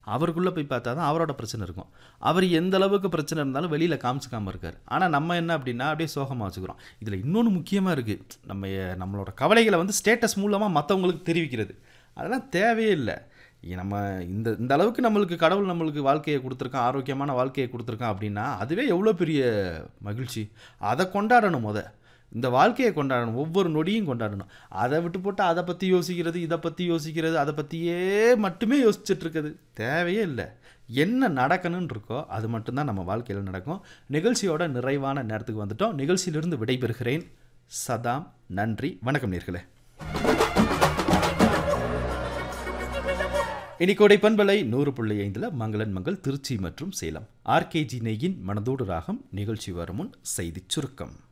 அவருக்குள்ளே போய் பார்த்தா தான் அவரோட பிரச்சனை இருக்கும் அவர் எந்த அளவுக்கு பிரச்சனை இருந்தாலும் வெளியில் காமிச்சிக்காமல் இருக்கார் ஆனால் நம்ம என்ன அப்படின்னா அப்படியே சோகமாக வச்சுக்கிறோம் இதில் இன்னொன்று முக்கியமாக இருக்குது நம்ம எ- நம்மளோட கவலைகளை வந்து ஸ்டேட்டஸ் மூலமாக மற்றவங்களுக்கு தெரிவிக்கிறது அதெல்லாம் தேவையே இல்லை இ- நம்ம இந்த இந்த அளவுக்கு நம்மளுக்கு கடவுள் நம்மளுக்கு வாழ்க்கையை கொடுத்துருக்கான் ஆரோக்கியமான வாழ்க்கையை கொடுத்துருக்கான் அப்படின்னா அதுவே எவ்வளோ பெரிய மகிழ்ச்சி அதை கொண்டாடணும் முத இந்த வாழ்க்கையை கொண்டாடணும் ஒவ்வொரு நொடியும் கொண்டாடணும் அதை விட்டு போட்டு அதை பற்றி யோசிக்கிறது இதை பற்றி யோசிக்கிறது அதை பற்றியே மட்டுமே யோசிச்சுட்டு இருக்குது தேவையே இல்லை என்ன நடக்கணும்னு இருக்கோ அது மட்டும்தான் நம்ம வாழ்க்கையில் நடக்கும் நிகழ்ச்சியோட நிறைவான நேரத்துக்கு வந்துட்டோம் நிகழ்ச்சியிலிருந்து விடைபெறுகிறேன் சதாம் நன்றி வணக்கம் நேர்களே இனி கோடை பண்பலை நூறு புள்ளி ஐந்தில் மங்களன் மங்கள் திருச்சி மற்றும் சேலம் ஆர்கேஜி நெய்யின் மனதோடு ராகம் நிகழ்ச்சி வரும் முன் செய்திச் சுருக்கம்